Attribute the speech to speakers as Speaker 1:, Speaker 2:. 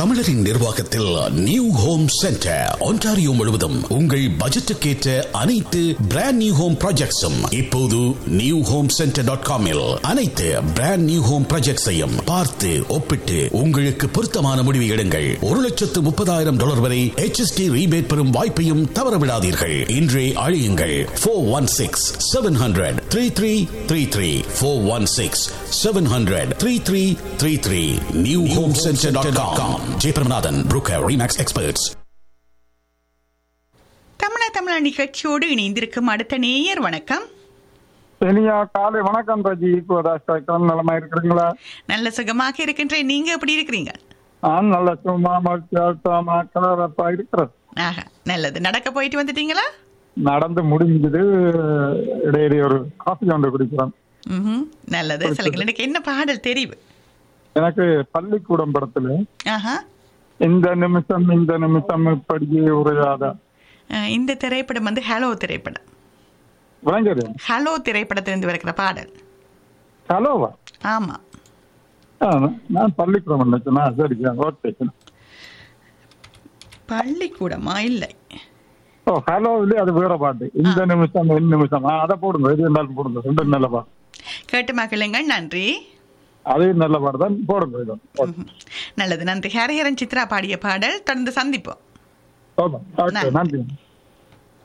Speaker 1: தமிழரின் நிர்வாகத்தில் new home centre Ontario முழுவதும் உங்கள் பட்ஜெட்டுக்கேற்ற அனைத்து பிராண்ட் நியூ ஹோம் ப்ராஜெக்ட்ஸும் இப்போது நியூ ஹோம் சென்டர் டாட் காமில் அனைத்து பிராண்ட் நியூ ஹோம் ப்ராஜெக்ட்ஸையும் பார்த்து ஒப்பிட்டு உங்களுக்கு பொருத்தமான முடிவு எடுங்கள் ஒரு லட்சத்து முப்பதாயிரம் டாலர் வரை HST ரீபேட் பெறும் வாய்ப்பையும் தவறவிடாதீர்கள் இன்றே அழையுங்கள் four one six seven hundred three three three three four one six seven hundred three three three three new home centre dot com Jayabramanathan broker Remax experts
Speaker 2: Tamizha Tamizha நிகழ்ச்சியோடு இணைந்திருக்கும் அடுத்த நேயர் வணக்கம்
Speaker 3: இனியா காலை வணக்கம் ரஜி ஈக்குவதாஸ்தான் நலமா இருக்கிறீங்களா
Speaker 2: நல்ல சுகமாக இருக்கின்றேன் நீங்க எப்படி இருக்கிறீங்க
Speaker 3: நான் நல்ல சும்மா மகிழ்ச்சியாட்டமா கலரப்பா இருக்கிறது
Speaker 2: ஆஹா நல்லது நடக்க போயிட்டு வந்துட்டீங்களா
Speaker 3: நடந்து முடிஞ்சது இடையிடையே ஒரு காஃபி ஒன்று குடிக்கிறேன்
Speaker 2: ம்ஹும். நல்லது சொல்லுங்கள் எனக்கு என்ன பாடல் தெரிவு
Speaker 3: எனக்கு பள்ளிக்கூடம் படத்துல
Speaker 2: ஆஹா
Speaker 3: இந்த நிமிஷம் இந்த நிமிஷம் இப்படியே உரையாத
Speaker 2: அஹ், இந்த திரைப்படம் வந்து ஹலோ திரைப்படம்
Speaker 3: விளங்குது
Speaker 2: ஹலோ திரைப்படத்திலிருந்து வருகிற பாடல்
Speaker 3: ஹலோவா
Speaker 2: ஆமா
Speaker 3: ஆ, நான் பள்ளிக்கூடம் நினைச்சேனா சரி ஓகே
Speaker 2: பள்ளிக்கூடமா இல்லை
Speaker 3: ஓ ஹலோ இல்லையே அது வேற பாட்டு இந்த நிமிஷம் இந்த நிமிஷம் ஆ, அதை போடுங்க எது இருந்தாலும் போடுங்க ரெண்டு நல்ல பாட்டு
Speaker 2: கேட்டு மகிழுங்கள் நன்றி
Speaker 3: அதே நல்ல பாட்டு தான் போடுங்க இது ஓகே
Speaker 2: ம்ஹும். நல்லது நன்றி ஹரிஹரன் சித்ரா பாடிய பாடல் தொடர்ந்து சந்திப்போம்
Speaker 3: ஓகே
Speaker 2: நன்றி.
Speaker 3: நன்றி